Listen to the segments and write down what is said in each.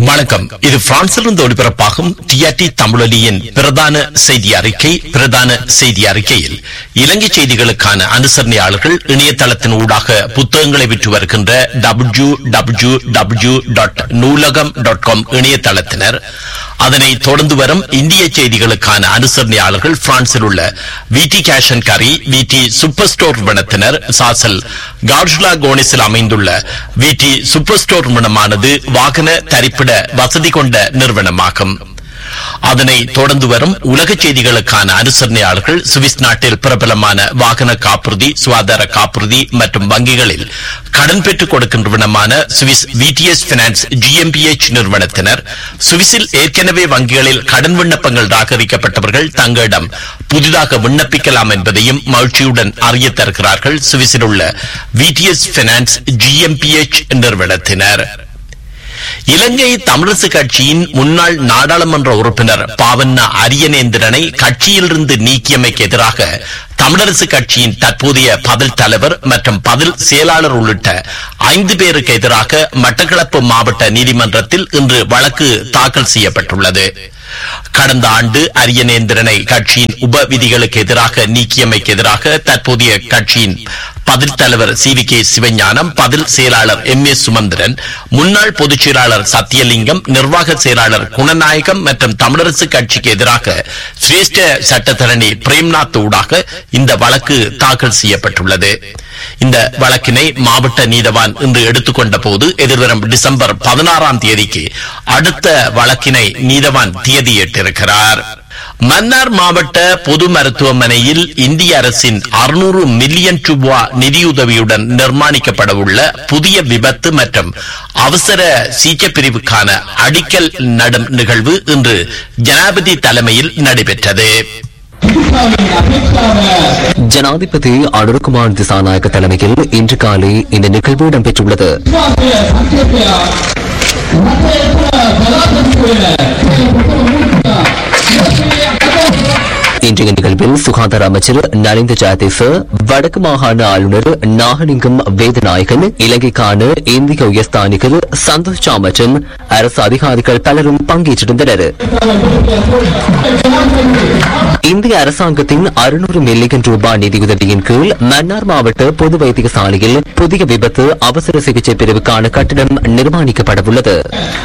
வணக்கம் இது பிரான்சிலிருந்து ஒளிபரப்பாகும் டிஆர்டி தமிழொலியின் பிரதான செய்தி அறிக்கை பிரதான செய்தி அறிக்கையில் இலங்கை செய்திகளுக்கான அனுசரணையாளர்கள் இணையதளத்தின் ஊடாக புத்தகங்களை விற்று வருகின்ற W W W dot Noolaham dot com இணையதளத்தினர் அதனை தொடர்ந்து வரும் இந்திய செய்திகளுக்கான அனுசரணையாளர்கள் பிரான்சில் உள்ள விடி கேஷ் அண்ட் கரி விடி சூப்பர் ஸ்டோர் நிறுவனத்தினர் சாசல் கார்ஜுலா கோனிஸில் அமைந்துள்ள விடி சூப்பர் ஸ்டோர் நிறுவனமானது வாகன தரிப்பிட வசதி கொண்ட நிறுவனமாகும் அதனை தொடர்ந்து வரும் உலக செய்திகளுக்கான அனுசரணையாளர்கள் சுவிஸ் நாட்டில் பிரபலமான வாகன காப்புறுதி சுகாதார காப்புறுதி மற்றும் வங்கிகளில் கடன் பெற்றுக் கொடுக்கின்றவனமான சுவிஸ் விடிஎஸ் பினான்ஸ் ஜிஎம்பிஎச் நிறுவனத்தினர் சுவிஸில் ஏற்கனவே வங்கிகளில் கடன் விண்ணப்பங்கள் ராகரிக்கப்பட்டவர்கள் தங்களிடம் புதிதாக விண்ணப்பிக்கலாம் என்பதையும் மகிழ்ச்சியுடன் அறிய தருகிறார்கள் சுவிஸில் உள்ள விடிஎஸ் பினான்ஸ் ஜிஎம்பிஎச் நிறுவனத்தினர் இலங்கை தமிழரசு கட்சியின் முன்னாள் நாடாளுமன்ற உறுப்பினர் பாவண்ணா அரியநேந்திரனை கட்சியிலிருந்து நீக்கியமைக்கு எதிராக தமிழரசு கட்சியின் தற்போதைய பதில் தலைவர் மற்றும் பதில் செயலாளர் உள்ளிட்ட ஐந்து பேருக்கு எதிராக மட்டக்களப்பு மாவட்ட நீதிமன்றத்தில் இன்று வழக்கு தாக்கல் செய்யப்பட்டுள்ளது கடந்த ஆண்டு அரியநேந்திரனை கட்சியின் உப விதிகளுக்கு எதிராக நீக்கியமைக்கு எதிராக தற்போதைய கட்சியின் பதில் தலைவர் சி வி கே சிவஞானம் பதில் செயலாளர் எம் ஏ சுமந்திரன் முன்னாள் பொதுச் செயலாளர் சத்தியலிங்கம் நிர்வாக செயலாளர் குணநாயகம் மற்றும் தமிழரசு கட்சிக்கு எதிராக சிரேஷ்ட சட்டத்தரணி பிரேம்நாத் ஊடாக இந்த வழக்கு தாக்கல் செய்யப்பட்டுள்ளது இந்த வழக்கினை மாவட்ட நீதவான் இன்று எடுத்துக்கொண்ட போது எதிர்வரும் டிசம்பர் பதினாறாம் தேதிக்கு அடுத்த வழக்கினை நீதவான் தேதியிட்டிருக்கிறார் மன்னார் மாவட்ட பொது மருத்துவமனையில் இந்திய அரசின் அறுநூறு மில்லியன் ரூபாய் நிதியுதவியுடன் நிர்மாணிக்கப்பட உள்ள புதிய விபத்து மற்றும் அவசர சிகிச்சை பிரிவுக்கான அடிக்கல் நடும் நிகழ்வு இன்று ஜனாதிபதி தலைமையில் நடைபெற்றது ஜனாதிபதி அனுர்குமார் திசாநாயக்க தலைமையில் இன்று காலை இந்த நிகழ்வு இடம்பெற்றுள்ளது இன்றைய நிகழ்வில் சுகாதார அமைச்சர் நலிந்த ஜெயதீச வடக்கு மாகாண ஆளுநர் நாகலிங்கம் வேதநாயகன் இலங்கைக்கான இந்திய உயர்ஸ்தானிகர் சந்தோஷ் சா மற்றும் அரசு அதிகாரிகள் பலரும் பங்கேற்றிருந்தனர் இந்திய அரசாங்கத்தின் அறுநூறு மில்லியன் ரூபாய் நிதியுதவியின் கீழ் மன்னார் மாவட்ட பொது வைத்தியசாலையில் புதிய விபத்து அவசர சிகிச்சை பிரிவுக்கான கட்டிடம் நிர்மாணிக்கப்படவுள்ளது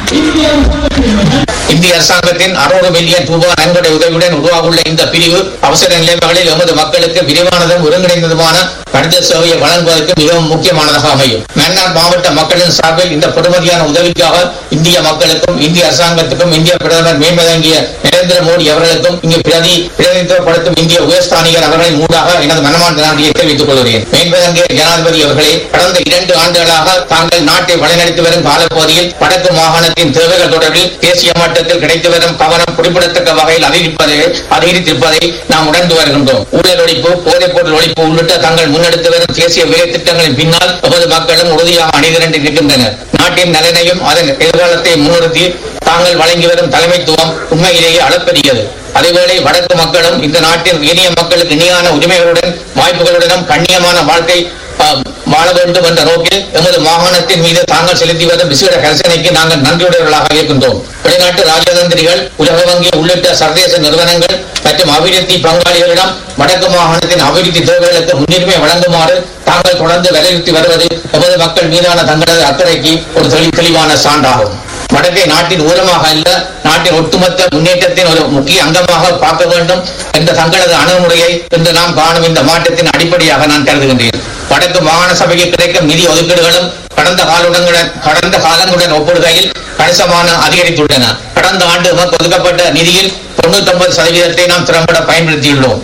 இந்திய அரசாங்கத்தின் அறுநூறு மில்லியன் ரூபாய் நன்கொடை உதவியுடன் உருவாகுள்ள இந்த பிரிவு அவசர நிலைமைகளில் எமது மக்களுக்கு விரிவானதும் ஒருங்கிணைந்ததுமான கணித சேவையை வழங்குவதற்கு மிகவும் முக்கியமானதாக அமையும் மன்னார் மாவட்ட மக்களின் சார்பில் இந்த பெருமதியான உதவிக்காக இந்திய மக்களுக்கும் இந்திய அரசாங்கத்துக்கும் இந்திய பிரதமர் மேம்பதங்கிய நரேந்திர மோடி அவர்களுக்கும் இங்கு பிரதி பிரதிநிதித்துவப்படுத்தும் இந்திய உயர்ஸ்தானிகர் அவர்களின் மூடாக எனது மனமார்ந்த நன்றியை தெரிவித்துக் கொள்கிறேன் மேம்பதங்கிய ஜனாதிபதி அவர்களே கடந்த இரண்டு ஆண்டுகளாக தாங்கள் நாட்டை வழிநடத்தி வரும் காலப்பகுதியில் வடக்கு மாகாணத்தின் தேவைகள் தொடர்பில் தேசிய மட்டத்தில் கிடைத்து வரும் கவனம் குறிப்பிடத்தக்க வகையில் அதிகரிப்பதை அதிகரித்திருப்பதை நாம் உணர்ந்து வருகின்றோம் ஊழல் ஒழிப்பு போதைப் பொருள் ஒழிப்பு உள்ளிட்ட தங்கள் முன்னெடுத்து வரும் தேசிய வேலை திட்டங்களின் பின்னால் எமது மக்களும் உறுதியாக அணிதிரண்டு நிற்கின்றனர் நாட்டின் நலனையும் அதன் எதிர்காலத்தை முன்னிறுத்தி தாங்கள் வழங்கி வரும் தலைமைத்துவம் உண்மையிலேயே அளப்பெரியது அதேவேளை வடக்கு மக்களும் இந்த நாட்டின் இனிய மக்களுக்கு இணையான உரிமைகளுடன் வாய்ப்புகளுடனும் கண்ணியமான வாழ்க்கை ஆஹ், வாழ வேண்டும் என்ற நோக்கில் எமது மாகாணத்தின் மீது தாங்கள் செலுத்தி வரும் விசேட கரிசனைக்கு நாங்கள் நன்றியுடையவர்களாக இருக்கின்றோம் வெளிநாட்டு ராஜதந்திரிகள் உலக வங்கி உள்ளிட்ட சர்வதேச நிறுவனங்கள் மற்றும் அபிவிருத்தி பங்காளிகளிடம் வடக்கு மாகாணத்தின் அபிவிருத்தி தேவைகளுக்கு முன்னுரிமை வழங்குமாறு தாங்கள் தொடர்ந்து வலியுறுத்தி வருவது எமது மக்கள் மீதான தங்களது அக்கறைக்கு ஒரு தெளி தெளிவான சான்றாகும் வடக்கை நாட்டின் ஊரமாக அல்ல நாட்டின் ஒட்டுமொத்த முன்னேற்றத்தின் ஒரு முக்கிய அங்கமாக பார்க்க வேண்டும் என்ற தங்களது அணுகுமுறையை இன்று நாம் காணும் இந்த மாற்றத்தின் அடிப்படையாக நான் கருதுகின்றேன் வடக்கு மாகாண சபைக்கு கிடைக்கும் நிதி ஒதுக்கீடுகளும் கடந்த காலங்களுடன் கடந்த காலங்களுடன் ஒப்பிடுகையில் கணிசமான அதிகரித்துள்ளன கடந்த ஆண்டு நமக்கு ஒதுக்கப்பட்ட நிதியில் தொண்ணூத்தி ஒன்பது சதவீதத்தை நாம் திறம்பட பயன்படுத்தியுள்ளோம்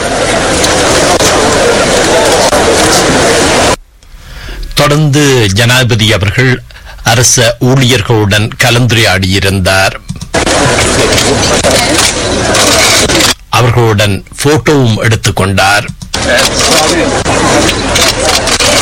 தொடர்ந்து ஜனாதிபதி அவர்கள் அரச ஊழியர்களுடன் கலந்துரையாடியிருந்தார் அவர்களுடன் போட்டோவும் எடுத்துக்கொண்டார்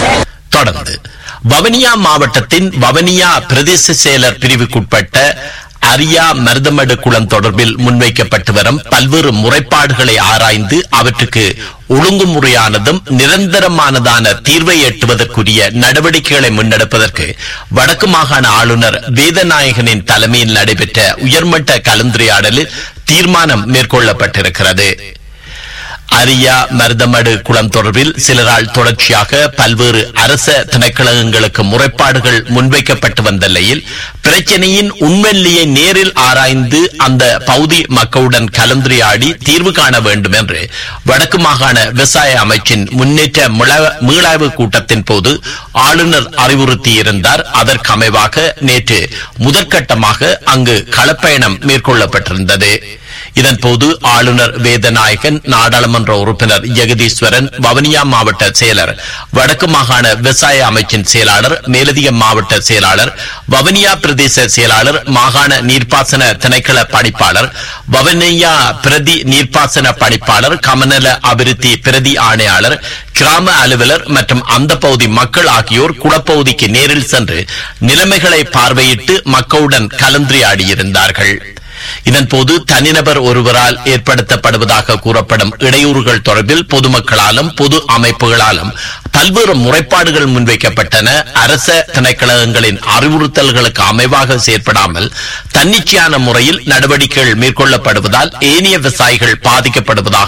தொடர்ந்து வவனியா மாவட்டத்தின் வவனியா பிரதேச செயலர் பிரிவுக்குட்பட்ட அரியா மருதமடு குளம் தொடர்பில் முன்வைக்கப்பட்டு வரும் பல்வேறு முறைப்பாடுகளை ஆராய்ந்து அவற்றுக்கு ஒழுங்குமுறையானதும் நிரந்தரமானதான தீர்வை எட்டுவதற்குரிய நடவடிக்கைகளை முன்னெடுப்பதற்கு வடக்கு மாகாண ஆளுநர் வேதநாயகனின் தலைமையில் நடைபெற்ற உயர்மட்ட கலந்துரையாடலில் தீர்மானம் மேற்கொள்ளப்பட்டிருக்கிறது அரியா மருதமடு குளம் தொடர்பில் சிலரால் தொடர்ச்சியாக பல்வேறு அரச திணைக்களங்களுக்கு முறைப்பாடுகள் முன்வைக்கப்பட்டு வந்த நிலையில் பிரச்சனையின் உண்மையிலேயே நேரில் ஆராய்ந்து அந்த பகுதி மக்களுடன் கலந்துரையாடி தீர்வு காண வேண்டும் என்று வடக்கு மாகாண விவசாய அமைச்சின் முன்னேற்ற மிள- மீளாய்வு கூட்டத்தின் போது ஆளுநர் அறிவுறுத்தியிருந்தார் அதற்கு அமைவாக நேற்று முதற்கட்டமாக அங்கு களப்பயணம் மேற்கொள்ளப்பட்டிருந்தது இதன்போது ஆளுநர் வேதநாயகன் நாடாளுமன்ற உறுப்பினர் ஜெகதீஸ்வரன் வவுனியா மாவட்ட செயலர் வடக்கு மாகாண விவசாய அமைச்சின் செயலாளர் மேலதிக மாவட்ட செயலாளர் வவுனியா பிரதேச செயலாளர் மாகாண நீர்ப்பாசன திணைக்கள பணிப்பாளர் வவுனியா பிரதி நீர்ப்பாசன பணிப்பாளர் கமநல அபிவிருத்தி பிரதி ஆணையாளர் கிராம அலுவலர் மற்றும் அந்த பகுதி மக்கள் ஆகியோர் குளப்பகுதிக்கு நேரில் சென்று நிலைமைகளை பார்வையிட்டு மக்களுடன் கலந்துரையாடியிருந்தார்கள் இதன்போது தனிநபர் ஒருவரால் ஏற்படுத்தப்படுவதாக கூறப்படும் இடையூறுகள் தொடர்பில் பொதுமக்களாலும் பொது அமைப்புகளாலும் பல்வேறு முறைப்பாடுகள் முன்வைக்கப்பட்டன அரச திணைக்களங்களின் அறிவுறுத்தல்களுக்கு அமைவாக செயற்படாமல் தன்னிச்சையான முறையில் நடவடிக்கைகள் மேற்கொள்ளப்படுவதால் ஏனைய விவசாயிகள் பாதிக்கப்படுவதாக